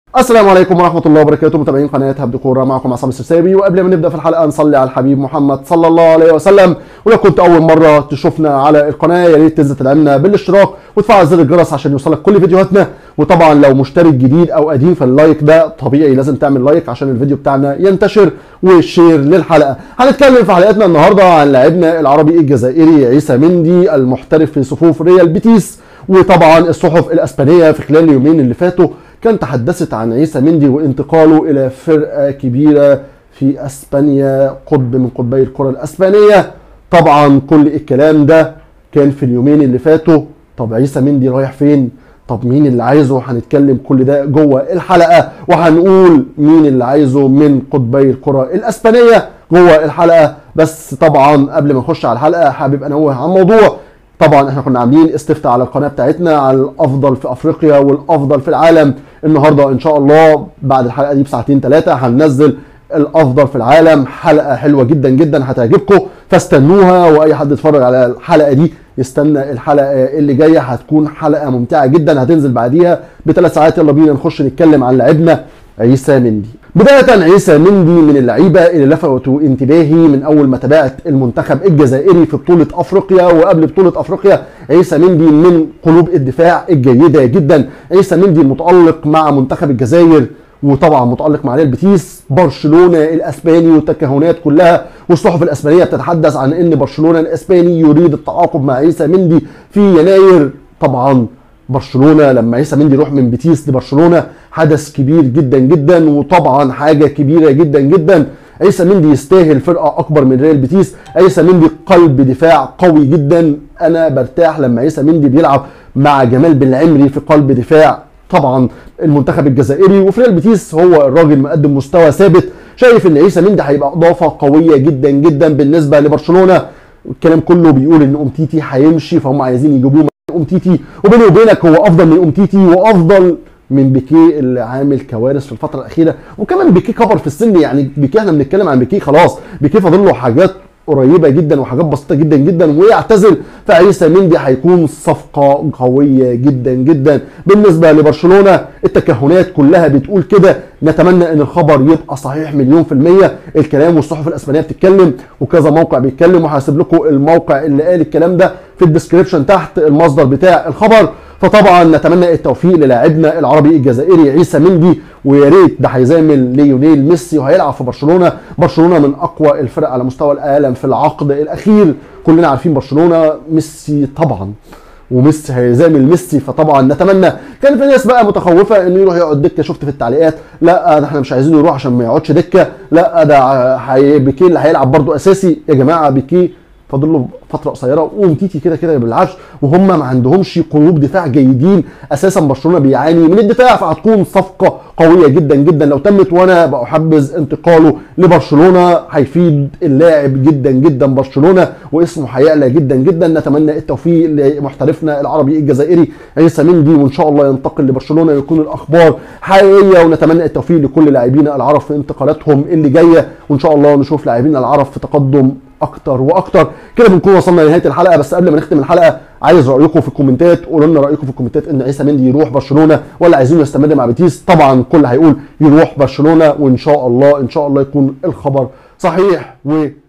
السلام عليكم ورحمة الله وبركاته متابعين قناة هبد كورة معكم عصام السرسابي وقبل ما نبدأ في الحلقة نصلي على الحبيب محمد صلى الله عليه وسلم ولو كنت أول مرة تشوفنا على القناة يا ريت تنزل تدعمنا بالاشتراك وتفعل زر الجرس عشان يوصلك كل فيديوهاتنا وطبعا لو مشترك جديد أو قديم فاللايك ده طبيعي لازم تعمل لايك عشان الفيديو بتاعنا ينتشر والشير للحلقة هنتكلم في حلقتنا النهاردة عن لاعبنا العربي الجزائري عيسى مندي المحترف في صفوف ريال بيتيس وطبعا الصحف الاسبانيه في خلال اليومين اللي فاتوا كان تحدثت عن عيسى مندي وانتقاله الى فرقه كبيره في اسبانيا قطب من قطبي الكره الاسبانيه طبعا كل الكلام ده كان في اليومين اللي فاتوا طب عيسى مندي رايح فين طب مين اللي عايزه هنتكلم كل ده جوه الحلقه وهنقول مين اللي عايزه من قطبي الكره الاسبانيه جوه الحلقه بس طبعا قبل ما نخش على الحلقه حابب انوه عن موضوع طبعا احنا كنا عاملين استفتاء على القناه بتاعتنا على الافضل في افريقيا والافضل في العالم النهارده ان شاء الله بعد الحلقه دي بساعتين ثلاثه هننزل الافضل في العالم حلقه حلوه جدا جدا هتعجبكم فاستنوها واي حد يتفرج على الحلقه دي يستنى الحلقه اللي جايه هتكون حلقه ممتعه جدا هتنزل بعديها بثلاث ساعات يلا بينا نخش نتكلم عن لاعبنا عيسى مندي بداية عيسى مندي من اللعيبة اللي لفتوا انتباهي من أول ما تابعت المنتخب الجزائري في بطولة أفريقيا وقبل بطولة أفريقيا عيسى مندي من قلوب الدفاع الجيدة جدا عيسى مندي متألق مع منتخب الجزائر وطبعا متألق مع ريال بيتيس برشلونة الأسباني والتكهنات كلها والصحف الأسبانية بتتحدث عن أن برشلونة الأسباني يريد التعاقد مع عيسى مندي في يناير طبعا برشلونه لما عيسى مندي يروح من بيتيس لبرشلونه حدث كبير جدا جدا وطبعا حاجه كبيره جدا جدا عيسى مندي يستاهل فرقه اكبر من ريال بيتيس عيسى مندي قلب دفاع قوي جدا انا برتاح لما عيسى مندي بيلعب مع جمال بالعمري في قلب دفاع طبعا المنتخب الجزائري وفي ريال بيتيس هو الراجل مقدم مستوى ثابت شايف ان عيسى مندي هيبقى اضافه قويه جدا جدا بالنسبه لبرشلونه الكلام كله بيقول ان امتيتي هيمشي فهم عايزين يجيبوه امتيتي وبيني وبينك هو افضل من امتيتي وافضل من بيكيه اللي عامل كوارث في الفتره الاخيره وكمان بيكيه كبر في السن يعني بيكيه احنا بنتكلم عن بيكيه خلاص بيكيه فاضل له حاجات قريبه جدا وحاجات بسيطه جدا جدا ويعتزل فعيسى مندي هيكون صفقه قويه جدا جدا بالنسبه لبرشلونه التكهنات كلها بتقول كده نتمنى ان الخبر يبقى صحيح مليون في الميه الكلام والصحف الاسبانيه بتتكلم وكذا موقع بيتكلم وهسيب لكم الموقع اللي قال الكلام ده في الديسكربشن تحت المصدر بتاع الخبر فطبعا نتمنى التوفيق للاعبنا العربي الجزائري عيسى مندي ويا ريت ده هيزامل ليونيل ميسي وهيلعب في برشلونه برشلونه من اقوى الفرق على مستوى العالم في العقد الاخير كلنا عارفين برشلونه ميسي طبعا وميسي هيزامل ميسي فطبعا نتمنى كان في ناس بقى متخوفه انه يروح يقعد دكه شفت في التعليقات لا ده احنا مش عايزينه يروح عشان ما يقعدش دكه لا ده هي بيكيه اللي هيلعب برده اساسي يا جماعه بيكيه فاضل له فتره قصيره وامتيتي كده كده بالعكس وهم ما عندهمش قلوب دفاع جيدين اساسا برشلونه بيعاني من الدفاع فهتكون صفقه قويه جدا جدا لو تمت وانا بحبذ انتقاله لبرشلونه هيفيد اللاعب جدا جدا برشلونه واسمه هيعلى جدا جدا نتمنى التوفيق لمحترفنا العربي الجزائري عيسى مندي وان شاء الله ينتقل لبرشلونه ويكون الاخبار حقيقيه ونتمنى التوفيق لكل لاعبينا العرب في انتقالاتهم اللي جايه وان شاء الله نشوف لاعبينا العرب في تقدم اكتر واكتر كده بنكون وصلنا لنهايه الحلقه بس قبل ما نختم الحلقه عايز رايكم في الكومنتات قولوا لنا رايكم في الكومنتات ان عيسى مندي يروح برشلونه ولا عايزينه يستمر مع بيتيس طبعا الكل هيقول يروح برشلونه وان شاء الله ان شاء الله يكون الخبر صحيح و